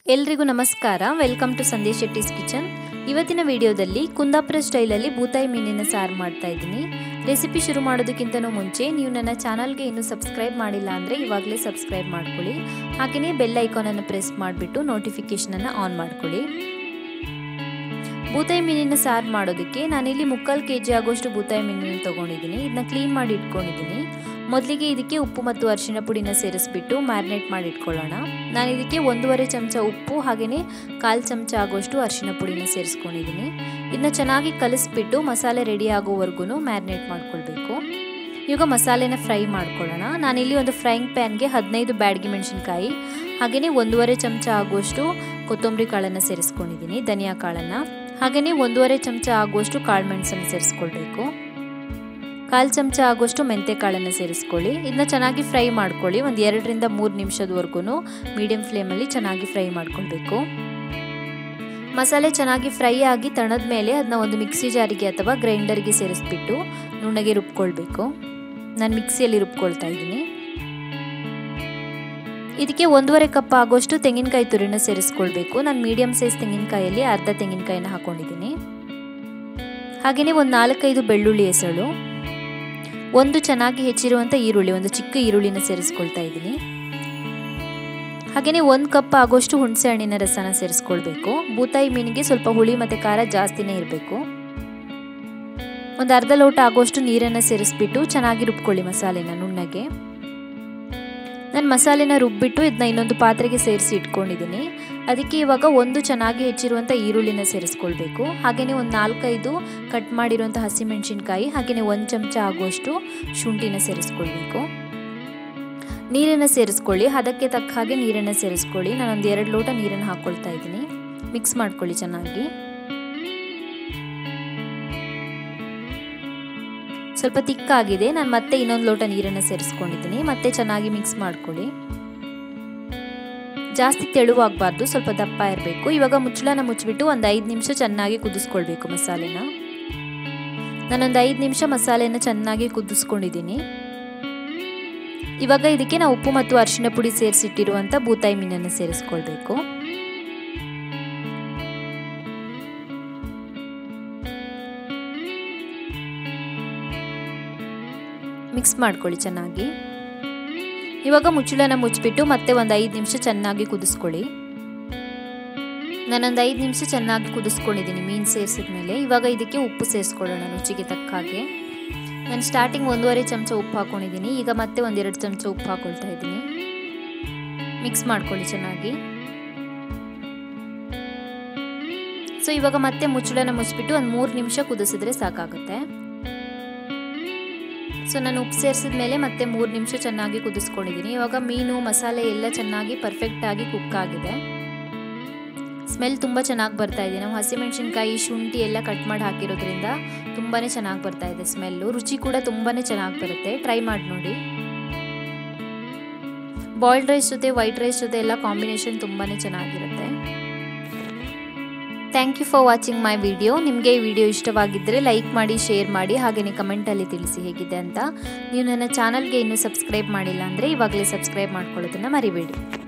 ಎಲ್ರಿಗೂ ನಮಸ್ಕಾರ welcome to Sandesh Shetty's kitchen ಇವತ್ತಿನ ವಿಡಿಯೋದಲ್ಲಿ ಕುಂದಾಪುರ ಸ್ಟೈಲಲ್ಲಿ ಬೂತಾಯಿ ಮೀನಿನ ಸಾರು ಮಾಡ್ತಾ ಇದ್ದೀನಿ ರೆಸಿಪಿ ಶುರು ಮಾಡೋದಕ್ಕಿಂತನೂ ಮುಂಚೆ ನೀವು ನನ್ನ ಚಾನಲ್ಗೆ ಇನ್ನೂ ಸಬ್ಸ್ಕ್ರೈಬ್ ಮಾಡಿಲ್ಲ ಅಂದರೆ ಇವಾಗಲೇ ಸಬ್ಸ್ಕ್ರೈಬ್ ಮಾಡ್ಕೊಳ್ಳಿ ಹಾಗೆಯೇ ಬೆಲ್ ಐಕಾನನ್ನು ಪ್ರೆಸ್ ಮಾಡಿಬಿಟ್ಟು ನೋಟಿಫಿಕೇಷನನ್ನು ಆನ್ ಮಾಡ್ಕೊಳ್ಳಿ ಬೂತಾಯಿ ಮೀನಿನ ಸಾರು ಮಾಡೋದಕ್ಕೆ ನಾನಿಲ್ಲಿ ಮುಕ್ಕಾಲು ಕೆ ಜಿ ಆಗೋಷ್ಟು ಬೂತಾಯಿ ಮೀನನ್ನು ತೊಗೊಂಡಿದ್ದೀನಿ ಇದನ್ನ ಕ್ಲೀನ್ ಮಾಡಿ ಇಟ್ಕೊಂಡಿದ್ದೀನಿ ಮೊದಲಿಗೆ ಇದಕ್ಕೆ ಉಪ್ಪು ಮತ್ತು ಅರಿಶಿಣ ಪುಡಿನ ಸೇರಿಸ್ಬಿಟ್ಟು ಮ್ಯಾರಿನೇಟ್ ಮಾಡಿ ಇಟ್ಕೊಳ್ಳೋಣ ನಾನು ಇದಕ್ಕೆ ಒಂದೂವರೆ ಚಮಚ ಉಪ್ಪು ಹಾಗೆಯೇ ಕಾಲು ಚಮಚ ಆಗೋಷ್ಟು ಅರಿಶಿಣ ಪುಡಿನ ಸೇರಿಸ್ಕೊಂಡಿದ್ದೀನಿ ಇದನ್ನ ಚೆನ್ನಾಗಿ ಕಲಿಸ್ಬಿಟ್ಟು ಮಸಾಲೆ ರೆಡಿ ಆಗೋವರೆಗೂ ಮ್ಯಾರಿನೇಟ್ ಮಾಡ್ಕೊಳ್ಬೇಕು ಇವಾಗ ಮಸಾಲೆನ ಫ್ರೈ ಮಾಡ್ಕೊಳ್ಳೋಣ ನಾನಿಲ್ಲಿ ಒಂದು ಫ್ರೈಯಿಂಗ್ ಪ್ಯಾನ್ಗೆ ಹದಿನೈದು ಬ್ಯಾಡಗಿ ಮೆಣಸಿನ್ಕಾಯಿ ಹಾಗೆಯೇ ಒಂದೂವರೆ ಚಮಚ ಆಗುವಷ್ಟು ಕೊತ್ತಂಬರಿ ಕಾಳನ್ನು ಸೇರಿಸ್ಕೊಂಡಿದ್ದೀನಿ ಧನಿಯಾ ಕಾಳನ್ನು ಹಾಗೆಯೇ ಒಂದೂವರೆ ಚಮಚ ಆಗುವಷ್ಟು ಕಾಳು ಮೆಣಸನ್ನು ಸೇರಿಸ್ಕೊಳ್ಬೇಕು ಕಾಲು ಚಮಚ ಆಗುವಷ್ಟು ಮೆಂತೆ ಕಾಳನ್ನು ಸೇರಿಸ್ಕೊಳ್ಳಿ ಇದನ್ನ ಚೆನ್ನಾಗಿ ಫ್ರೈ ಮಾಡ್ಕೊಳ್ಳಿ ಒಂದು ಎರಡರಿಂದ ಮೂರು ನಿಮಿಷದವರೆಗೂ ಮೀಡಿಯಂ ಫ್ಲೇಮಲ್ಲಿ ಚೆನ್ನಾಗಿ ಫ್ರೈ ಮಾಡ್ಕೊಳ್ಬೇಕು ಮಸಾಲೆ ಚೆನ್ನಾಗಿ ಫ್ರೈ ಆಗಿ ತಣದ ಮೇಲೆ ಅದನ್ನ ಒಂದು ಮಿಕ್ಸಿ ಜಾರಿಗೆ ಅಥವಾ ಗ್ರೈಂಡರ್ಗೆ ಸೇರಿಸ್ಬಿಟ್ಟು ನುಣ್ಣಗೆ ರುಬ್ಕೊಳ್ಬೇಕು ನಾನು ಮಿಕ್ಸಿಯಲ್ಲಿ ರುಬ್ಕೊಳ್ತಾ ಇದ್ದೀನಿ ಇದಕ್ಕೆ ಒಂದೂವರೆ ಕಪ್ ಆಗೋಷ್ಟು ತೆಂಗಿನಕಾಯಿ ತುರಿನ ಸೇರಿಸ್ಕೊಳ್ಬೇಕು ನಾನು ಮೀಡಿಯಂ ಸೈಜ್ ತೆಂಗಿನಕಾಯಲ್ಲಿ ಅರ್ಧ ತೆಂಗಿನಕಾಯಿನ ಹಾಕೊಂಡಿದ್ದೀನಿ ಹಾಗೆಯೇ ಒಂದು ನಾಲ್ಕೈದು ಬೆಳ್ಳುಳ್ಳಿ ಎಸಳು ಒಂದು ಚೆನ್ನಾಗಿ ಹೆಚ್ಚಿರುವಂಥ ಈರುಳ್ಳಿ ಒಂದು ಚಿಕ್ಕ ಈರುಳ್ಳಿನ ಸೇರಿಸ್ಕೊಳ್ತಾ ಇದ್ದೀನಿ ಹಾಗೆಯೇ ಒಂದು ಕಪ್ ಆಗೋಷ್ಟು ಹುಣಸೆ ಹಣ್ಣಿನ ರಸನ ಸೇರಿಸ್ಕೊಳ್ಬೇಕು ಬೂತಾಯಿ ಮೀನಿಗೆ ಸ್ವಲ್ಪ ಹುಳಿ ಮತ್ತು ಖಾರ ಜಾಸ್ತಿನೇ ಇರಬೇಕು ಒಂದು ಅರ್ಧ ಲೋಟ ಆಗೋಷ್ಟು ನೀರನ್ನು ಸೇರಿಸ್ಬಿಟ್ಟು ಚೆನ್ನಾಗಿ ರುಬ್ಕೊಳ್ಳಿ ಮಸಾಲೆನ ನುಣ್ಣಗೆ ನಾನು ಮಸಾಲೆನ ರುಬ್ಬಿಟ್ಟು ಇದನ್ನ ಇನ್ನೊಂದು ಪಾತ್ರೆಗೆ ಸೇರಿಸಿ ಇಟ್ಕೊಂಡಿದ್ದೀನಿ ಅದಕ್ಕೆ ಇವಾಗ ಒಂದು ಚೆನ್ನಾಗಿ ಹೆಚ್ಚಿರುವಂಥ ಈರುಳ್ಳಿನ ಸೇರಿಸ್ಕೊಳ್ಬೇಕು ಹಾಗೆಯೇ ಒಂದು ನಾಲ್ಕೈದು ಕಟ್ ಮಾಡಿರುವಂಥ ಹಸಿಮೆಣಸಿನ್ಕಾಯಿ ಹಾಗೆಯೇ ಒಂದು ಚಮಚ ಆಗುವಷ್ಟು ಶುಂಠಿನ ಸೇರಿಸ್ಕೊಳ್ಬೇಕು ನೀರನ್ನು ಸೇರಿಸ್ಕೊಳ್ಳಿ ಅದಕ್ಕೆ ತಕ್ಕ ಹಾಗೆ ನೀರನ್ನು ಸೇರಿಸ್ಕೊಳ್ಳಿ ನಾನೊಂದು ಎರಡು ಲೋಟ ನೀರನ್ನು ಹಾಕ್ಕೊಳ್ತಾ ಇದ್ದೀನಿ ಮಿಕ್ಸ್ ಮಾಡ್ಕೊಳ್ಳಿ ಚೆನ್ನಾಗಿ ಸ್ವಲ್ಪ ತಿಕ್ಕಾಗಿದೆ ನಾನು ಮತ್ತೆ ಇನ್ನೊಂದು ಲೋಟ ನೀರನ್ನು ಸೇರಿಸ್ಕೊಂಡಿದ್ದೀನಿ ಮತ್ತೆ ಚೆನ್ನಾಗಿ ಮಿಕ್ಸ್ ಮಾಡ್ಕೊಳ್ಳಿ ಜಾಸ್ತಿ ತೆಳುವಾಗಬಾರ್ದು ಸ್ವಲ್ಪ ದಪ್ಪ ಇರಬೇಕು ಇವಾಗ ಮುಚ್ಚಳನ ಮುಚ್ಚಿಬಿಟ್ಟು ಒಂದು ಐದು ನಿಮಿಷ ಚೆನ್ನಾಗಿ ಕುದಿಸ್ಕೊಳ್ಬೇಕು ಮಸಾಲೆನ ನಾನೊಂದು ಐದು ನಿಮಿಷ ಮಸಾಲೆನ ಚೆನ್ನಾಗಿ ಕುದಿಸ್ಕೊಂಡಿದ್ದೀನಿ ಇವಾಗ ಇದಕ್ಕೆ ನಾವು ಉಪ್ಪು ಮತ್ತು ಅರಿಶಿಣ ಪುಡಿ ಸೇರಿಸಿಟ್ಟಿರುವಂಥ ಬೂತಾಯಿ ಮೀನನ್ನು ಸೇರಿಸ್ಕೊಳ್ಬೇಕು ಮಿಕ್ಸ್ ಮಾಡ್ಕೊಳ್ಳಿ ಚೆನ್ನಾಗಿ ಇವಾಗ ಮುಚ್ಚಳನ ಮುಚ್ಚಿಬಿಟ್ಟು ಮತ್ತೆ ಒಂದು ಐದು ನಿಮಿಷ ಚೆನ್ನಾಗಿ ಕುದಿಸ್ಕೊಳ್ಳಿ ನಾನೊಂದು ಐದು ನಿಮಿಷ ಚೆನ್ನಾಗಿ ಕುದಿಸ್ಕೊಂಡಿದ್ದೀನಿ ಮೀನು ಸೇರಿಸಿದ ಮೇಲೆ ಇವಾಗ ಇದಕ್ಕೆ ಉಪ್ಪು ಸೇರಿಸ್ಕೊಳ್ಳೋಣ ರುಚಿಗೆ ತಕ್ಕ ಹಾಗೆ ನಾನು ಸ್ಟಾರ್ಟಿಂಗ್ ಒಂದೂವರೆ ಚಮಚ ಉಪ್ಪು ಹಾಕೊಂಡಿದ್ದೀನಿ ಈಗ ಮತ್ತೆ ಒಂದೆರಡು ಚಮಚ ಉಪ್ಪು ಹಾಕೊಳ್ತಾ ಇದ್ದೀನಿ ಮಿಕ್ಸ್ ಮಾಡ್ಕೊಳ್ಳಿ ಚೆನ್ನಾಗಿ ಸೊ ಇವಾಗ ಮತ್ತೆ ಮುಚ್ಚಳನ ಮುಚ್ಚಿಬಿಟ್ಟು ಒಂದು ಮೂರು ನಿಮಿಷ ಕುದಿಸಿದ್ರೆ ಸಾಕಾಗುತ್ತೆ ಸೊ ನಾನು ಉಪ್ಪು ಸೇರಿಸಿದ ಮೇಲೆ ಮತ್ತೆ ಮೂರು ನಿಮಿಷ ಚೆನ್ನಾಗಿ ಕುದಿಸ್ಕೊಂಡಿದ್ದೀನಿ ಇವಾಗ ಮೀನು ಮಸಾಲೆ ಎಲ್ಲ ಚೆನ್ನಾಗಿ ಪರ್ಫೆಕ್ಟಾಗಿ ಕುಕ್ ಆಗಿದೆ ಸ್ಮೆಲ್ ತುಂಬ ಚೆನ್ನಾಗಿ ಬರ್ತಾ ಇದೆ ನಾವು ಹಸಿಮೆಣಸಿನ್ಕಾಯಿ ಶುಂಠಿ ಎಲ್ಲ ಕಟ್ ಮಾಡಿ ಹಾಕಿರೋದ್ರಿಂದ ತುಂಬಾ ಚೆನ್ನಾಗಿ ಬರ್ತಾ ಇದೆ ಸ್ಮೆಲ್ಲು ರುಚಿ ಕೂಡ ತುಂಬಾ ಚೆನ್ನಾಗಿ ಬರುತ್ತೆ ಟ್ರೈ ಮಾಡಿ ನೋಡಿ ಬಾಯ್ಲ್ಡ್ ರೈಸ್ ಜೊತೆ ವೈಟ್ ರೈಸ್ ಜೊತೆ ಎಲ್ಲ ಕಾಂಬಿನೇಷನ್ ತುಂಬಾ ಚೆನ್ನಾಗಿರುತ್ತೆ thank you for watching my video ನಿಮಗೆ ಈ ವಿಡಿಯೋ ಇಷ್ಟವಾಗಿದ್ದರೆ ಲೈಕ್ ಮಾಡಿ ಶೇರ್ ಮಾಡಿ ಹಾಗೆಯೇ ಕಮೆಂಟಲ್ಲಿ ತಿಳಿಸಿ ಹೇಗಿದೆ ಅಂತ ನೀವು ನನ್ನ ಚಾನಲ್ಗೆ ಇನ್ನೂ ಸಬ್ಸ್ಕ್ರೈಬ್ ಮಾಡಿಲ್ಲ ಅಂದರೆ ಇವಾಗಲೇ ಸಬ್ಸ್ಕ್ರೈಬ್ ಮಾಡ್ಕೊಳ್ಳೋದನ್ನು ಮರಿಬೇಡಿ